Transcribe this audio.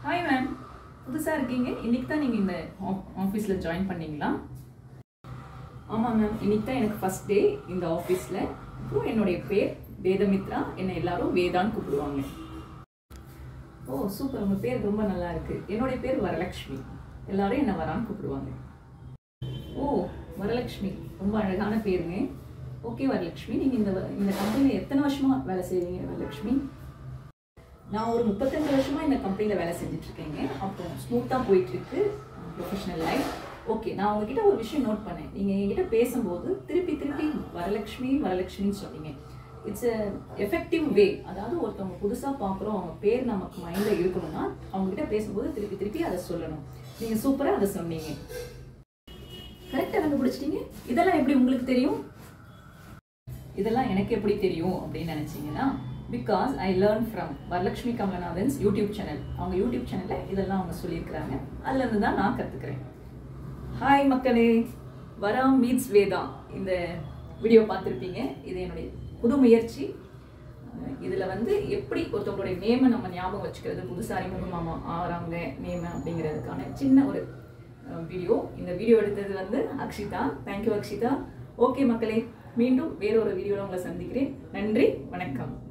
hi ma'am புதுசாக இருக்கீங்க இன்னைக்கு தான் நீங்கள் இந்த ஆஃபீஸில் ஜாயின் பண்ணீங்களா ஆமாம் மேம் இன்னைக்கு தான் எனக்கு ஃபஸ்ட் டே இந்த ஆஃபீஸில் அப்புறம் என்னுடைய பேர் வேதமித்ரா என்னை எல்லாரும் வேதான்னு கூப்பிடுவாங்க ஓ சூப்பர் உங்கள் பேர் ரொம்ப நல்லா இருக்கு என்னுடைய பேர் வரலக்ஷ்மி எல்லாரும் என்னை வரான்னு கூப்பிடுவாங்க ஓ வரலக்ஷ்மி ரொம்ப அழகான பேருங்க ஓகே வரலக்ஷ்மி நீங்கள் இந்த வ- இந்த கம்பெனியில் எத்தனை வருஷமாக வேலை செய்வீங்க வரலக்ஷ்மி நான் ஒரு முப்பத்தஞ்சு வருஷமா இந்த கம்பெனியில் வேலை செஞ்சுட்டு இருக்கேங்க அப்புறம் ஸ்மூத்தாக போயிட்டு இருக்கு ப்ரொஃபஷனல் லைஃப் ஓகே நான் உங்ககிட்ட ஒரு விஷயம் நோட் பண்ணேன் நீங்கள் என்கிட்ட பேசும்போது திருப்பி திருப்பி வரலக்ஷ்மி வரலக்ஷ்மின்னு சொன்னீங்க இட்ஸ் எ எஃபெக்டிவ் வே அதாவது ஒருத்தவங்க புதுசாக பார்க்குறோம் அவங்க பேர் நமக்கு மைண்டில் இருக்கணும்னா அவங்ககிட்ட பேசும்போது திருப்பி திருப்பி அதை சொல்லணும் நீங்கள் சூப்பராக அதை சொன்னீங்க கரெக்டாக கண்டுபிடிச்சிட்டீங்க இதெல்லாம் எப்படி உங்களுக்கு தெரியும் இதெல்லாம் எனக்கு எப்படி தெரியும் அப்படின்னு நினைச்சீங்கன்னா because I learn from Varalakshmi Kamalanathan's YouTube channel அவங்க யூடியூப் சேனலில் இதெல்லாம் அவங்க சொல்லியிருக்கிறாங்க அதுலேருந்து தான் நான் கற்றுக்கிறேன் ஹாய் மக்களே வரா மீட்ஸ் வேதா இந்த வீடியோ பார்த்துருப்பீங்க இது என்னுடைய புது முயற்சி இதில் வந்து எப்படி ஒருத்தவங்களுடைய நேமை நம்ம ஞாபகம் வச்சுக்கிறது புதுசாக அறிமுகமாமா ஆறாங்க நேமை அப்படிங்கிறதுக்கான சின்ன ஒரு வீடியோ இந்த வீடியோ எடுத்தது வந்து அக்ஷிதா தேங்க்யூ அக்ஷிதா ஓகே மக்களே மீண்டும் வேறொரு வீடியோவில் உங்களை சந்திக்கிறேன் நன்றி வணக்கம்